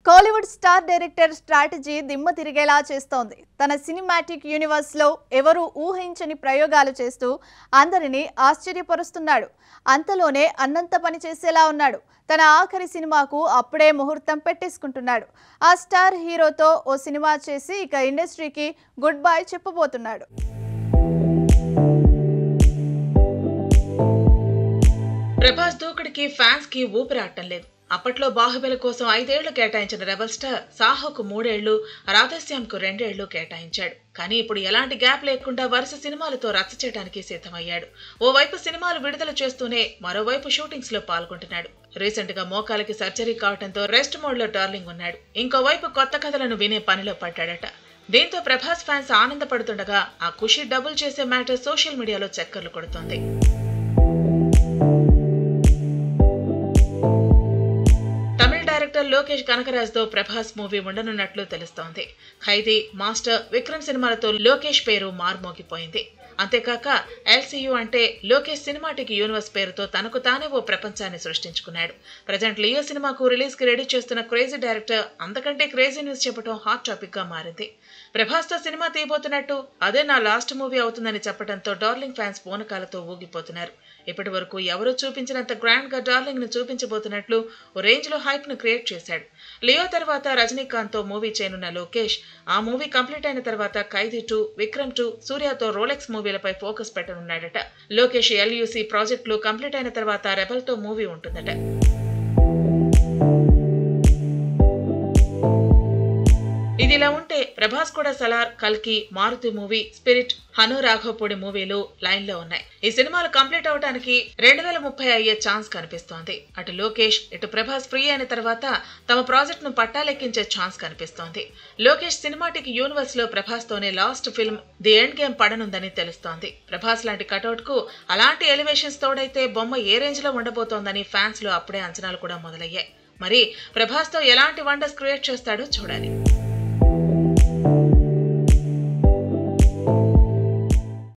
Kollywood star director strategy దిమ్మ తిరిగేలా చేస్తోంది తన సినిమాటిక్ యూనివర్స్ లో ఎవరు ఊహించని ప్రయోగాలు చేస్తూ అందరినీ ఆశ్చర్యపరుస్తున్నాడు అంతలోనే అన్నంత పని చేసేలా ఉన్నాడు తన ఆఖరి సినిమాకు అప్పుడే ముహూర్తం పెట్టేసుకుంటున్నాడు ఆ స్టార్ హీరోతో ఓ సినిమా చేసి ఇక ఇండస్ట్రీకి గుడ్ బై చెప్పబోతున్నాడు ప్రభాస్ దూకుడికి ఫ్యాన్స్ కి ఊపిరాటం లేదు అప్పట్లో బాహుబలి కోసం ఐదేళ్లు కేటాయించిన రెబల్ స్టార్ సాహోకు మూడేళ్లు రాధశ్యామ్కు రెండేళ్లు కేటాయించాడు కానీ ఇప్పుడు ఎలాంటి గ్యాప్ లేకుండా వరుస సినిమాలతో రచ్చ చేయడానికి సిద్ధమయ్యాడు ఓవైపు సినిమాలు విడుదల చేస్తూనే మరోవైపు షూటింగ్స్ లో పాల్గొంటున్నాడు రీసెంట్ గా మోకాలకి సర్జరీ కావడంతో రెస్ట్ మోడ్ లో డార్లింగ్ ఉన్నాడు ఇంకోవైపు కొత్త కథలను వినే పనిలో పడ్డాడట దీంతో ప్రభాస్ ఫ్యాన్స్ ఆనందపడుతుండగా ఆ ఖుషి డబుల్ చేసే మ్యాటర్ సోషల్ మీడియాలో చక్కర్లు కొడుతోంది తమిళ డైరెక్టర్ లోకేష్ కనకరాజ్ తో ప్రభాస్ మూవీ ఉండనున్నట్లు తెలుస్తోంది ఖైదీ మాస్టర్ విక్రమ్ సినిమాలతో లోకేష్ పేరు మార్మోగిపోయింది అంతేకాక ఎల్సీయూ అంటే లోకేష్ సినిమాటిక్ యూనివర్స్ పేరుతో తనకు తానే ఓ ప్రపంచాన్ని సృష్టించుకున్నాడు ప్రజెంట్ లియో సినిమాకు రిలీజ్ కి రెడీ చేస్తున్న క్రేజీ డైరెక్టర్ అంతకంటే క్రేజీ న్యూస్ చెప్పడం హాట్ టాపిక్ గా మారింది ప్రభాస్ తో సినిమా తీయబోతున్నట్టు అదే నా లాస్ట్ మూవీ అవుతుందని చెప్పడంతో డార్లింగ్ ఫ్యాన్స్ పూనకాలతో ఊగిపోతున్నారు ఇప్పటి వరకు ఎవరూ చూపించినంత గ్రాండ్ గా డార్లింగ్ ను చూపించబోతున్నట్లు ఓ రేంజ్ లో హైప్ ను క్రియేట్ చేశాడు లియో తర్వాత రజనీకాంత్ తో మూవీ చేయనున్న లోకేష్ ఆ మూవీ కంప్లీట్ అయిన తర్వాత ఖైదీ టూ విక్రమ్ టూ సూర్యతో రోలెక్స్ మూవీలపై ఫోకస్ పెట్టనున్నాడట లోకేష్ ఎల్యూసీ ప్రాజెక్టులు కంప్లీట్ అయిన తర్వాత రెబల్ తో మూవీ ఉంటుందట ఇదిలా ఉంటే ప్రభాస్ కూడా సలార్ కల్కి మారుతి మూవీ స్పిరిట్ హను రాఘవపూడి మూవీలు లైన్ లో ఉన్నాయి ఈ సినిమాలు కంప్లీట్ అవడానికి రెండు వేల ముప్పై అయ్యే ఛాన్స్ కనిపిస్తోంది అటు లోకేష్ ఇటు ప్రభాస్ ఫ్రీ అయిన తర్వాత తమ ప్రాజెక్ట్ ను పట్టాలెక్కించే ఛాన్స్ కనిపిస్తోంది లోకేష్ సినిమాటిక్ యూనివర్స్ లో ప్రభాస్ తోనే last film the end game పడనుందని తెలుస్తోంది ప్రభాస్ లాంటి కటౌట్ కు అలాంటి ఎలివేషన్స్ తోడైతే బొమ్మ ఏ రేంజ్ లో ఉండబోతోందని ఫ్యాన్స్ లో అప్పుడే అంచనాలు కూడా మొదలయ్యాయి మరి ప్రభాస్ తో ఎలాంటి వండర్స్ క్రియేట్ చేస్తాడో చూడాలి